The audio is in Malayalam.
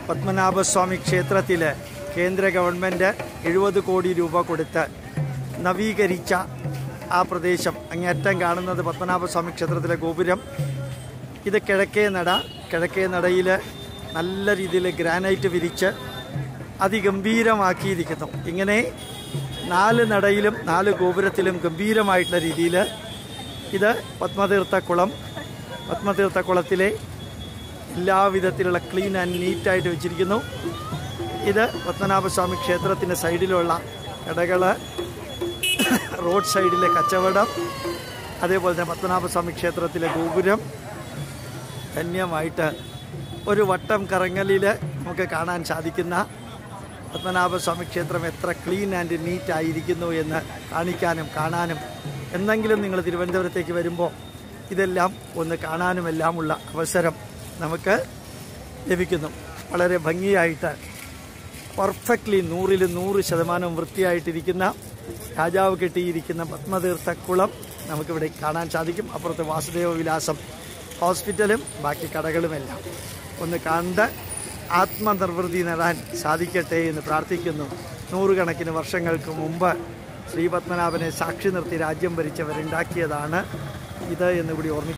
പത്മനാഭസ്വാമി ക്ഷേത്രത്തിൽ കേന്ദ്ര ഗവൺമെൻറ് എഴുപത് കോടി രൂപ കൊടുത്ത് നവീകരിച്ച ആ പ്രദേശം അങ്ങേറ്റം കാണുന്നത് പത്മനാഭസ്വാമി ക്ഷേത്രത്തിലെ ഗോപുരം ഇത് കിഴക്കേ നട കിഴക്കേ നടയിൽ നല്ല രീതിയിൽ ഗ്രാനൈറ്റ് വിരിച്ച് അതിഗംഭീരമാക്കിയിരിക്കുന്നു ഇങ്ങനെ നാല് നടയിലും നാല് ഗോപുരത്തിലും ഗംഭീരമായിട്ടുള്ള രീതിയിൽ ഇത് പത്മതീർത്ഥ കുളം പത്മതീർത്ഥ കുളത്തിലെ എല്ലാവിധത്തിലുള്ള ക്ലീൻ ആൻഡ് നീറ്റായിട്ട് വെച്ചിരിക്കുന്നു ഇത് പത്മനാഭസ്വാമി ക്ഷേത്രത്തിൻ്റെ സൈഡിലുള്ള കടകൾ റോഡ് സൈഡിലെ കച്ചവടം അതേപോലെ തന്നെ പത്മനാഭസ്വാമി ക്ഷേത്രത്തിലെ ഗോപുരം ധന്യമായിട്ട് ഒരു വട്ടം കറങ്ങലിൽ നമുക്ക് കാണാൻ സാധിക്കുന്ന പത്മനാഭസ്വാമി ക്ഷേത്രം എത്ര ക്ലീൻ ആൻഡ് നീറ്റ് ആയിരിക്കുന്നു എന്ന് കാണിക്കാനും കാണാനും എന്തെങ്കിലും നിങ്ങൾ തിരുവനന്തപുരത്തേക്ക് വരുമ്പോൾ ഇതെല്ലാം ഒന്ന് കാണാനും എല്ലാമുള്ള അവസരം നമുക്ക് ലഭിക്കുന്നു വളരെ ഭംഗിയായിട്ട് പെർഫെക്റ്റ്ലി നൂറിൽ നൂറ് ശതമാനം വൃത്തിയായിട്ടിരിക്കുന്ന രാജാവ് കെട്ടിയിരിക്കുന്ന പത്മതീർത്ഥ കുളം നമുക്കിവിടെ കാണാൻ സാധിക്കും അപ്പുറത്ത് വാസുദേവ വിലാസം ഹോസ്പിറ്റലും ബാക്കി കടകളുമെല്ലാം ഒന്ന് കണ്ട് ആത്മനിർവൃത്തി നേടാൻ സാധിക്കട്ടെ എന്ന് പ്രാർത്ഥിക്കുന്നു നൂറുകണക്കിന് വർഷങ്ങൾക്ക് മുമ്പ് ശ്രീപത്മനാഭനെ സാക്ഷി നിർത്തി രാജ്യം ഭരിച്ചവരുണ്ടാക്കിയതാണ് ഇത് എന്നുകൂടി ഓർമ്മിക്കുന്നു